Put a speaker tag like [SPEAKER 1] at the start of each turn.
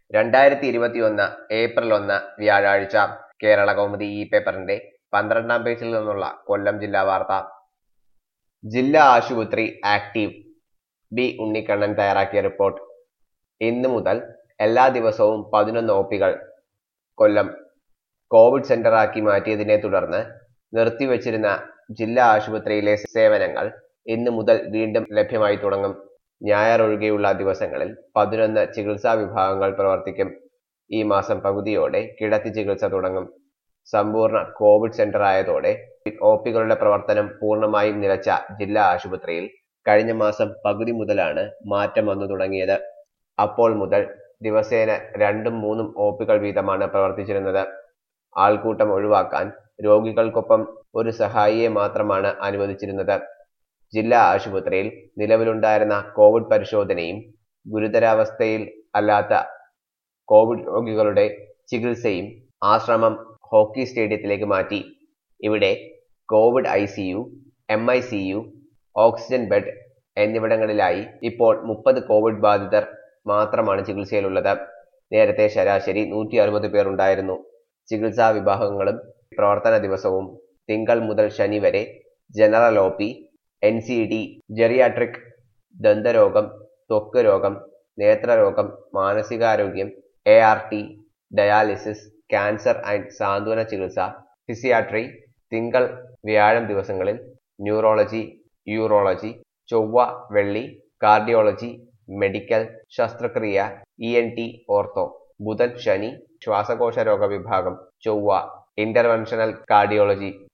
[SPEAKER 1] രണ്ടായിരത്തി ഇരുപത്തിയൊന്ന് ഏപ്രിൽ ഒന്ന് വ്യാഴാഴ്ച കേരള കൗമുദി ഈ പേപ്പറിന്റെ പന്ത്രണ്ടാം പേജിൽ നിന്നുള്ള കൊല്ലം ജില്ലാ വാർത്ത ജില്ലാ ആശുപത്രി ആക്റ്റീവ് ബി ഉണ്ണിക്കണ്ണൻ തയ്യാറാക്കിയ റിപ്പോർട്ട് ഇന്നു മുതൽ എല്ലാ ദിവസവും പതിനൊന്ന് ഒ പികൾ കൊല്ലം കോവിഡ് സെന്ററാക്കി മാറ്റിയതിനെ തുടർന്ന് നിർത്തിവച്ചിരുന്ന ജില്ലാ ആശുപത്രിയിലെ സേവനങ്ങൾ ഇന്നു മുതൽ വീണ്ടും ലഭ്യമായി തുടങ്ങും ഞായർ ഒഴികെയുള്ള ദിവസങ്ങളിൽ പതിനൊന്ന് ചികിത്സാ വിഭാഗങ്ങൾ പ്രവർത്തിക്കും ഈ മാസം പകുതിയോടെ കിടത്തി ചികിത്സ തുടങ്ങും സമ്പൂർണ്ണ കോവിഡ് സെന്റർ ആയതോടെ ഒ പികളുടെ പ്രവർത്തനം പൂർണ്ണമായും നിലച്ച ജില്ലാ ആശുപത്രിയിൽ കഴിഞ്ഞ മാസം പകുതി മുതലാണ് മാറ്റം വന്നു തുടങ്ങിയത് അപ്പോൾ മുതൽ ദിവസേന രണ്ടും മൂന്നും ഒ പികൾ വീതമാണ് പ്രവർത്തിച്ചിരുന്നത് ആൾക്കൂട്ടം ഒഴിവാക്കാൻ രോഗികൾക്കൊപ്പം ഒരു സഹായിയെ മാത്രമാണ് അനുവദിച്ചിരുന്നത് ജില്ലാ ആശുപത്രിയിൽ നിലവിലുണ്ടായിരുന്ന കോവിഡ് പരിശോധനയും ഗുരുതരാവസ്ഥയിൽ അല്ലാത്ത കോവിഡ് രോഗികളുടെ ചികിത്സയും ആശ്രമം ഹോക്കി സ്റ്റേഡിയത്തിലേക്ക് മാറ്റി ഇവിടെ covid I C U M I C U oxygen bed എന്നിവിടങ്ങളിലായി ഇപ്പോൾ മുപ്പത് കോവിഡ് ബാധിതർ മാത്രമാണ് ചികിത്സയിലുള്ളത് നേരത്തെ ശരാശരി നൂറ്റി അറുപത് പേർ ഉണ്ടായിരുന്നു ചികിത്സാ വിഭാഗങ്ങളും പ്രവർത്തന ദിവസവും തിങ്കൾ മുതൽ ശനി വരെ general O P N C D geriatric ദന്തരോഗം ത്വക്ക് രോഗം നേത്രരോഗം മാനസികാരോഗ്യം A R T dialysis cancer and സാന്ത്വന ചികിത്സ ഫിസിയാട്രി തിങ്കൾ വ്യാഴം ദിവസങ്ങളിൽ ന്യൂറോളജി യൂറോളജി ചൊവ്വ വെള്ളി കാർഡിയോളജി മെഡിക്കൽ ശസ്ത്രക്രിയ ഇ എൻ ടി ഓർത്തോ ബുധൻ ശനി ശ്വാസകോശ രോഗ വിഭാഗം ചൊവ്വ ഇന്റർവെൻഷണൽ കാർഡിയോളജി